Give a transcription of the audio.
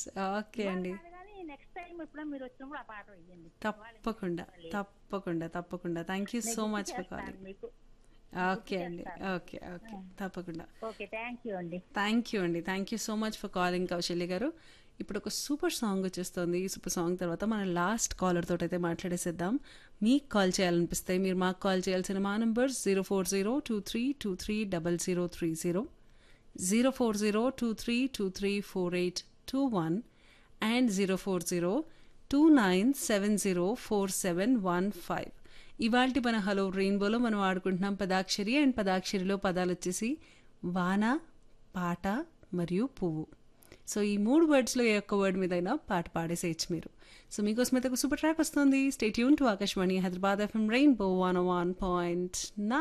okay అండి కానీ next time ఎప్పుడో మీరు వచ్చినప్పుడు ఆ పాట వేయండి తప్పకుండా తప్పకుండా తప్పకుండా thank you so much for చేస్తాను కాలింగ్ మీకు ఓకే అండి ఓకే ఓకే తప్పకుండా ఓకే థ్యాంక్ యూ అండి థ్యాంక్ యూ అండి thank you so much for calling Kausalya గారు ఇప్పుడు ఒక సూపర్ సాంగ్ వచ్చేస్తుంది ఈ సూపర్ సాంగ్ తర్వాత మన లాస్ట్ కాలర్ తోటి అయితే మాట్లాడేసేద్దాం మీకు కాల్ చేయాలనిపిస్తే మీరు మాకు కాల్ చేయాల్సిన మా numbers zero four zero two three two three double zero three zero zero four zero two three two three four eight two one and zero four zero two nine seven zero four seven one five ఇవాల్టి మన hello రెయిన్బోలో మనం ఆడుకుంటున్నాం పదాక్షరి and పదాక్షరిలో పదాలు వచ్చేసి వాన పాట మరియు పువ్వు so ఈ మూడు వర్డ్స్లో ఏ ఒక్క వర్డ్ మీదైనా పాట పాడేసేయచ్చు మీరు సో మీకోసం అయితే ఒక సూపర్ ట్రాక్ వస్తుంది స్టేట్ యూన్ to Akashvani Hyderabad FM rainbow one one point